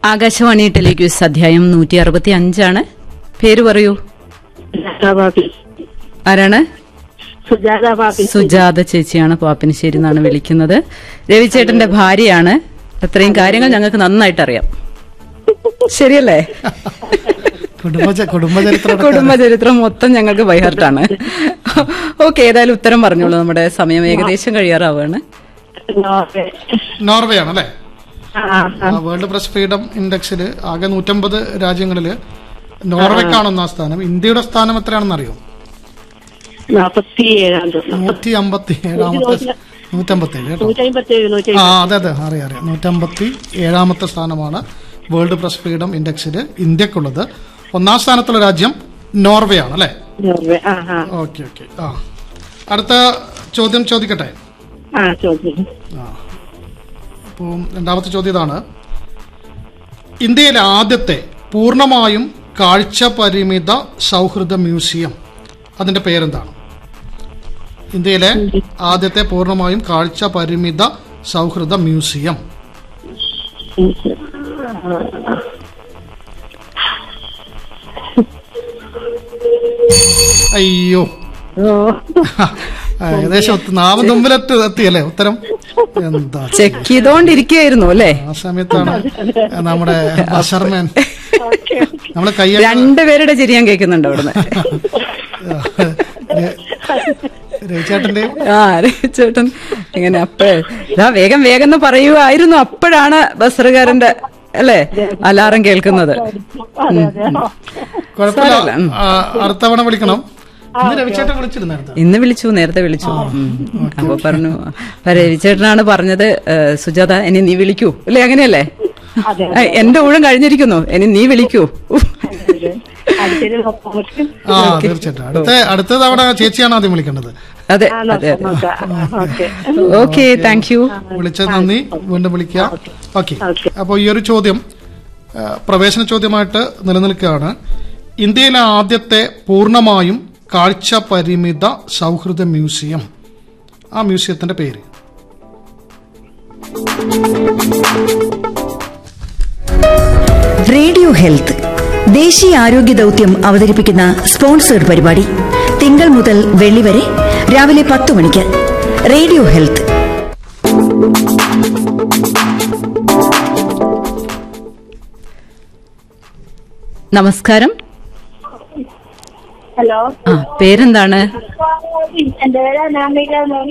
ആകാശവാണി ടെലിക്യൂസ് അധ്യായം നൂറ്റി അറുപത്തി അഞ്ചാണ് പേര് പറയൂ സുജാത പാപ്പി ആരാണ് സുജാത പാപ്പി സുജാത ചേച്ചിയാണ് പാപ്പിനിശ്ശേരി എന്നാണ് വിളിക്കുന്നത് രവിചേട്ടന്റെ ഭാര്യയാണ് അത്രയും കാര്യങ്ങൾ ഞങ്ങൾക്ക് നന്നായിട്ട് അറിയാം ശരിയല്ലേ കുടുംബ കുടുംബചരിത്രം കുടുംബചരിത്രം മൊത്തം ഞങ്ങൾക്ക് ബൈഹർട്ടാണ് ഓക്കെ ഏതായാലും ഉത്തരം പറഞ്ഞോളൂ നമ്മുടെ സമയം ഏകദേശം കഴിയാറാവുകയാണ് നോർവേ. നോർവേ ആണ് അല്ലേ ആ, ആ. വേൾഡ് പ്രസ് ഫ്രീഡം ഇൻഡെക്സിൽ ആകെ നൂറ്റമ്പത് രാജ്യങ്ങളിൽ നോർവേക്കാണ് ഒന്നാം സ്ഥാനം ഇന്ത്യയുടെ സ്ഥാനം എത്രയാണെന്ന് അറിയോ നാപ്പത്തിയേഴാം ദിവസം നൂറ്റി അമ്പത്തി ഏഴാമത്തെ നൂറ്റമ്പത്തി ഏഴ് കേട്ടോ നൂറ്റി അമ്പത്തിയേഴ് നൂറ്റി ആ അതെ അതെ അറിയാം അറിയാം നൂറ്റമ്പത്തി ഏഴാമത്തെ സ്ഥാനമാണ് വേൾഡ് പ്രസ് ഫ്രീഡം ഇൻഡെക്സിൽ ഇന്ത്യക്കുള്ളത് ഒന്നാം സ്ഥാനത്തുള്ള രാജ്യം നോർവേ ആണ് അല്ലേ നോർവേ ആ ആ ഓക്കെ ഓക്കെ ആ അടുത്ത ചോദ്യം ചോദിക്കട്ടെ ആ ചോദ്യം അപ്പോൾ രണ്ടാമത്തെ ചോദ്യം ഇതാണ് ഇന്ത്യയിലെ ആദ്യത്തെ പൂർണ്ണമായും കാഴ്ച പരിമിത സൗഹൃദ മ്യൂസിയം അതിന്റെ പേരെന്താണ് ഇന്ത്യയിലെ ആദ്യത്തെ പൂർണ്ണമായും കാഴ്ച പരിമിത സൗഹൃദ മ്യൂസിയം അയ്യോ ഓ ഏകദേശം ഒത്ത് നാവ് തുമ്പിലെത്ത് എത്തിയല്ലേ ഉത്തരം എന്താ ചെക്ക് ചെയ്തോണ്ടിരിക്കുകയായിരുന്നു അല്ലേ ആ സമയത്താണ് നമ്മുടെ ബഷർമാൻ ഓക്കെ നമ്മള് കൈ രണ്ടുപേരുടെ ചിരി ഞാൻ കേൾക്കുന്നുണ്ട് അവിടുന്ന് രവിചേട്ടന്റെ ആ ചേട്ടൻ ഇങ്ങനെ അപ്പഴേ ഇതാ വേഗം വേഗം എന്ന് പറയുമായിരുന്നു അപ്പോഴാണ് ബസറുകാരന്റെ അല്ലേ അലാറം കേൾക്കുന്നത് അതെ അതെ കുഴപ്പമില്ല സാരമില്ല, ഉം. ആ, അടുത്ത തവണ വിളിക്കണം ഇന്ന് രവിചേട്ടൻ വിളിച്ചിരുന്നായിരുന്നു ഇന്ന് വിളിച്ചു നേരത്തെ വിളിച്ചു ഉം. അപ്പൊ പറഞ്ഞു അപ്പൊ രവിചേട്ടനാണ് പറഞ്ഞത് ഏ, സുജാത ഇനി നീ വിളിക്കൂ അല്ലേ അങ്ങനെയല്ലേ അതെ ആ, എന്റെ ഊഴം കഴിഞ്ഞിരിക്കുന്നു ഇനി നീ വിളിക്കൂ ഉഫ്. അടുത്തൊരു നോക്കാം ആ തീർച്ചയായിട്ടും അടുത്ത അടുത്ത തവണ ചേച്ചിയാണ് ആദ്യം വിളിക്കേണ്ടത് അതെ ആ അതെ നോക്കാം നോക്കാം ഓക്കെ ഓക്കെ താങ്ക് യു വിളിച്ചത് നന്ദി വീണ്ടും വിളിക്കുക ഓക്കെ ഓക്കെ. അപ്പോൾ ഈ ഒരു ചോദ്യം ആ, പ്രവേശന ചോദ്യമായിട്ട് നിലനിൽക്കുകയാണ് ഇന്ത്യയിലെ ആദ്യത്തെ പൂർണ്ണമായും കാഴ്ച പരിമിത സൗഹൃദ മ്യൂസിയം ആ മ്യൂസിയത്തിന്റെ പേര് റേഡിയോ ഹെൽത്ത് ദേശീയ ആരോഗ്യ ദൗത്യം അവതരിപ്പിക്കുന്ന സ്പോൺസേഡ് പരിപാടി തിങ്കൾ മുതൽ വെള്ളി വരെ രാവിലെ പത്ത് മണിക്ക് റേഡിയോ ഹെൽത്ത് നമസ്കാരം ഹലോ ആ പേരെന്താണ് എന്റെ പേര് അനാമിക